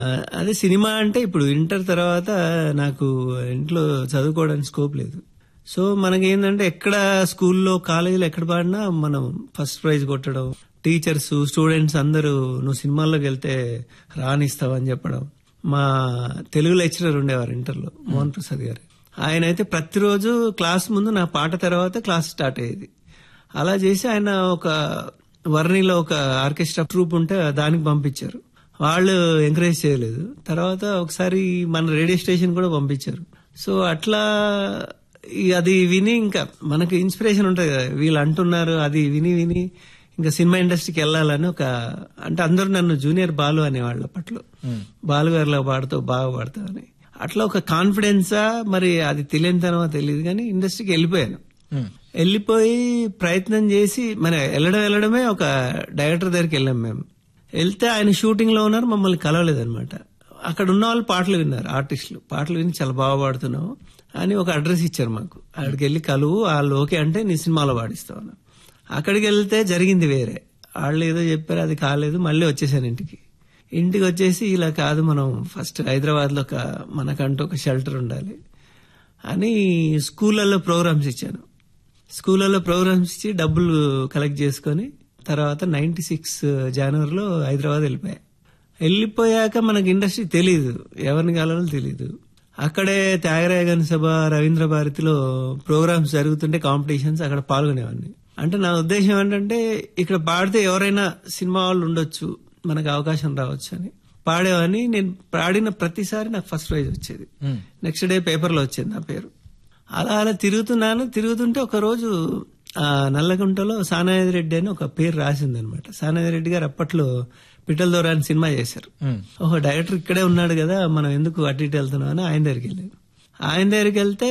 ఆ, అదే సినిమా అంటే ఇప్పుడు ఇంటర్ తర్వాత నాకు ఇంట్లో చదువుకోవడానికి స్కోప్ లేదు సో మనకేంటంటే ఎక్కడ స్కూల్లో కాలేజీలో ఎక్కడ పాడినా మనం ఫస్ట్ ప్రైజ్ కొట్టడం టీచర్స్ స్టూడెంట్స్ అందరూ నువ్వు సినిమాల్లోకి వెళ్తే రానిస్తావని చెప్పడం మా తెలుగు లెక్చరర్ ఉండేవారు ఇంటర్లో మోహన్ ప్రసాద్ గారు ఆయన అయితే ప్రతిరోజు క్లాస్ ముందు నా పాట తర్వాత క్లాస్ స్టార్ట్ అయ్యేది అలా చేసి ఆయన ఒక వర్ణిలో ఒక ఆర్కెస్ట్రా ట్రూప్ ఉంటే దానికి పంపించారు వాళ్ళు ఎంకరేజ్ చేయలేదు తర్వాత ఒకసారి మన రేడియో స్టేషన్ కూడా పంపించారు సో అట్లా ఈ అది విని ఇంకా మనకు ఇన్స్పిరేషన్ ఉంటుంది కదా వీళ్ళు అంటున్నారు అది విని విని ఇంకా సినిమా ఇండస్ట్రీకి వెళ్ళాలని ఒక అంటే అందరూ నన్ను జూనియర్ బాలు అనేవాళ్ళు అప్పట్లో బాలు గారిలో పాడుతావు బాగా పాడతావు అని అట్లా ఒక కాన్ఫిడెన్సా మరి అది తెలియనితనమో తెలియదు కానీ ఇండస్ట్రీకి వెళ్ళిపోయాను వెళ్ళిపోయి ప్రయత్నం చేసి మన వెళ్ళడం వెళ్ళడమే ఒక డైరెక్టర్ దగ్గరికి వెళ్ళాం మేము వెళ్తే ఆయన షూటింగ్ లో ఉన్నారు మమ్మల్ని కలవలేదన్నమాట అక్కడ ఉన్న వాళ్ళు పాటలు విన్నారు ఆర్టిస్టులు పాటలు విని చాలా బాగా పాడుతున్నావు అని ఒక అడ్రస్ ఇచ్చారు మాకు అక్కడికి వెళ్ళి కలువు వాళ్ళు ఓకే అంటే నీ సినిమాలో పాడిస్తావు అక్కడికి వెళ్తే జరిగింది వేరే వాళ్ళు ఏదో చెప్పారు అది కాలేదు మళ్ళీ వచ్చేసాను ఇంటికి ఇంటికి వచ్చేసి ఇలా కాదు మనం ఫస్ట్ హైదరాబాద్ లో ఒక మనకంటూ ఒక షెల్టర్ ఉండాలి అని స్కూళ్ళల్లో ప్రోగ్రామ్స్ ఇచ్చాను స్కూళ్ళల్లో ప్రోగ్రామ్స్ ఇచ్చి డబ్బులు కలెక్ట్ చేసుకొని తర్వాత నైన్టీ సిక్స్ జనవరిలో హైదరాబాద్ వెళ్ళిపోయా వెళ్ళిపోయాక మనకి ఇండస్ట్రీ తెలియదు ఎవరిని కలవాలో తెలియదు అక్కడే త్యాగరాయగన్ సభ రవీంద్ర భారతిలో ప్రోగ్రామ్స్ జరుగుతుంటే కాంపిటీషన్స్ అక్కడ పాల్గొనేవాడిని అంటే నా ఉద్దేశం ఏంటంటే ఇక్కడ పాడితే ఎవరైనా సినిమా వాళ్ళు ఉండొచ్చు మనకు అవకాశం రావచ్చు అని పాడేవాడిని నేను పాడిన ప్రతిసారి నాకు ఫస్ట్ ప్రైజ్ వచ్చేది నెక్స్ట్ డే పేపర్లో వచ్చేది నా పేరు అలా అలా తిరుగుతున్నాను తిరుగుతుంటే ఒక రోజు ఆ నల్లగుంటలో సానాది రెడ్డి అని ఒక పేరు రాసింది అనమాట సానాది రెడ్డి గారు అప్పట్లో పిట్టల దొర అని సినిమా చేశారు ఓహో డైరెక్టర్ ఇక్కడే ఉన్నాడు కదా మనం ఎందుకు అటు ఇటు వెళ్తున్నాం అని ఆయన దగ్గరికి వెళ్ళాను ఆయన దగ్గరికి వెళ్తే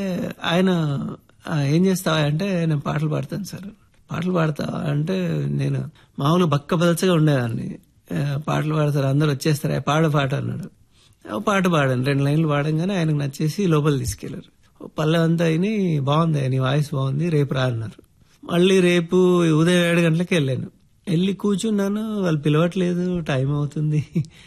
ఆయన "ఆ, ఏం చేస్తావా అంటే నేను పాటలు పాడతాను సార్ పాటలు పాడతావా అంటే నేను మామూలుగా బక్క బదచగా ఉండేదాన్ని "ఆ, పాటలు పాడతారు అందరు వచ్చేస్తారు "ఏ, పాడు పాట అన్నాడు ఓ పాట పాడాను రెండు లైన్లు పాడంగానే ఆయనకు నచ్చేసి లోపల తీసుకెళ్లారు పల్లె అంతా అయిని బాగుంది నీ వాయిస్ బాగుంది రేపు రా అన్నారు మళ్ళీ రేపు ఉదయం ఏడు గంటలకు వెళ్ళాను వెళ్ళి కూర్చున్నాను వాళ్ళు పిలవట్లేదు టైం అవుతుంది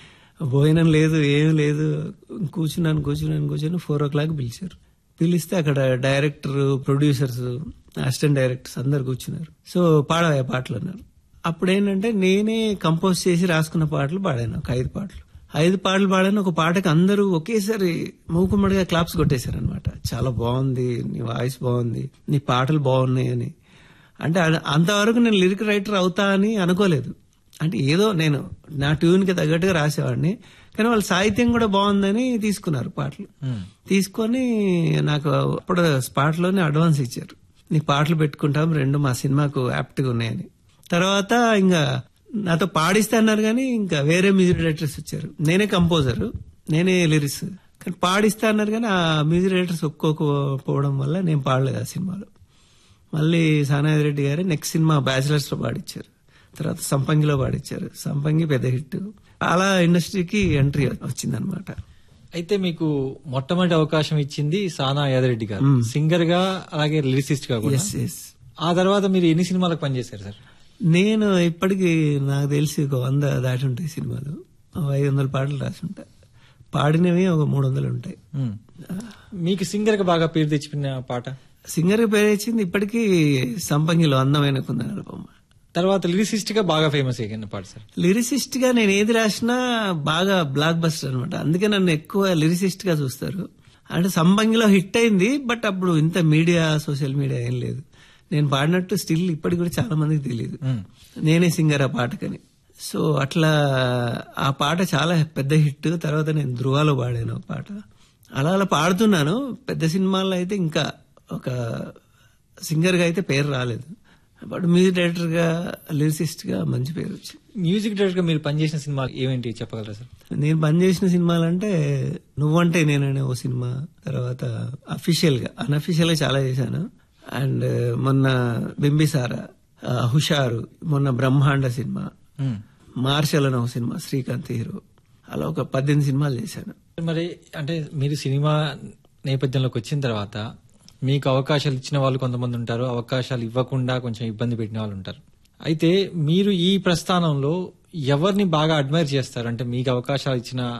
భోజనం లేదు ఏం లేదు కూర్చున్నాను కూర్చున్నాను కూర్చొని ఫోర్ ఓ క్లాక్ పిలిచారు పిలిస్తే అక్కడ డైరెక్టర్ ప్రొడ్యూసర్స్ అసిస్టెంట్ డైరెక్టర్స్ అందరు కూర్చున్నారు సో పాడవా పాటలు అన్నారు అప్పుడు ఏంటంటే నేనే కంపోజ్ చేసి రాసుకున్న పాటలు పాడాను ఒక ఐదు పాటలు ఐదు పాటలు పాడాను ఒక పాటకి అందరూ ఒకేసారి మూకుమ్మడిగా క్లాప్స్ కొట్టేశారు అనమాట చాలా బాగుంది నీ వాయిస్ బాగుంది నీ పాటలు బాగున్నాయి అని అంటే అ- అంతవరకు నేను లిరిక్ రైటర్ అవుతా అని అనుకోలేదు అంటే ఏదో నేను నా ట్యూన్ కి తగ్గట్టుగా రాసేవాడిని కానీ వాళ్ళ సాహిత్యం కూడా బాగుందని తీసుకున్నారు పాటలు తీసుకొని నాకు అప్పుడు స్పాట్ లోనే అడ్వాన్స్ ఇచ్చారు నీ పాటలు పెట్టుకుంటాం రెండు మా సినిమాకు యాప్ట్ గా ఉన్నాయని తర్వాత ఇంకా నాతో పాడిస్తే అన్నారు కానీ ఇంకా వేరే మ్యూజిక్ డైరెక్టర్స్ వచ్చారు నేనే కంపోజర్ నేనే లిరిక్స్ కానీ పాడిస్తే అన్నారు కానీ ఆ మ్యూజిక్ డైరెక్టర్స్ ఒప్పుకోకపోవడం వల్ల నేను పాడలేదు ఆ సినిమాలో మళ్ళీ సానాది రెడ్డి గారు నెక్స్ట్ సినిమా బ్యాచిలర్స్ లో పాడిచ్చారు తర్వాత సంపంగిలో పాడిచ్చారు సంపంగి పెద్ద హిట్ అలా ఇండస్ట్రీకి ఎంట్రీ వచ్చిందనమాట అయితే మీకు మొట్టమొదటి అవకాశం ఇచ్చింది సానా యాదరెడ్డి గారు సింగర్ గా అలాగే లిరిసిస్ట్ గా కూడా ఎస్ ఎస్ ఆ తర్వాత మీరు ఎన్ని సినిమాలకు పనిచేశారు సార్ నేను ఇప్పటికి నాకు తెలిసి ఒక వంద దాటి ఉంటాయి సినిమాలు ఓ ఐదు వందల పాటలు రాసి ఉంటాయి పాడినవి ఒక మూడు వందలు ఉంటాయి మ్మ్. మీకు సింగర్ గా బాగా పేరు తెచ్చిపోయిన పాట సింగర్ పేరు వచ్చింది ఇప్పటికీ సంపంగిలో అందమైన కుందనాల బొమ్మ తర్వాత లిరిసిస్ట్ గా బాగా ఫేమస్ అయిన పాట సార్ లిరిసిస్ట్ గా నేను ఏది రాసినా బాగా బ్లాక్ బస్టర్ అనమాట అందుకే నన్ను ఎక్కువ లిరిసిస్ట్ గా చూస్తారు అంటే సంబంగిలో హిట్ అయింది బట్ అప్పుడు ఇంత మీడియా సోషల్ మీడియా ఏం లేదు నేను పాడినట్టు స్టిల్ ఇప్పటికి కూడా చాలా మందికి తెలియదు నేనే సింగర్ ఆ పాటకని సో అట్లా ఆ పాట చాలా పెద్ద హిట్ తర్వాత నేను ధృవాలో పాడాను ఆ పాట అలా అలా పాడుతున్నాను పెద్ద సినిమాల్లో అయితే ఇంకా ఒక సింగర్ గా అయితే పేరు రాలేదు బట్ మ్యూజిక్ డైరెక్టర్ గా లిరిసిస్ట్ గా మంచి పేరు వచ్చింది మ్యూజిక్ డైరెక్టర్ గా మీరు పనిచేసిన సినిమా ఏమేంటి చెప్పగలరా సార్ నేను పనిచేసిన సినిమాలంటే నువ్వంటే నేననే ఓ సినిమా తర్వాత అఫీషియల్ గా అన్అఫీషియల్ గా చాలా చేశాను అండ్ మొన్న బింబిసారా ఆ, హుషారు మొన్న బ్రహ్మాండ సినిమా మ్మ్. మార్షల్ అనే ఒక సినిమా శ్రీకాంత్ హీరో అలా ఒక పద్దెనిమిది సినిమాలు చేశాను మరి అంటే మీరు సినిమా నేపథ్యంలోకి వచ్చిన తర్వాత మీకు అవకాశాలు ఇచ్చిన వాళ్ళు కొంతమంది ఉంటారు అవకాశాలు ఇవ్వకుండా కొంచెం ఇబ్బంది పెట్టిన వాళ్ళు ఉంటారు అయితే మీరు ఈ ప్రస్థానంలో ఎవరిని బాగా అడ్మైర్ చేస్తారు అంటే మీకు అవకాశాలు ఇచ్చిన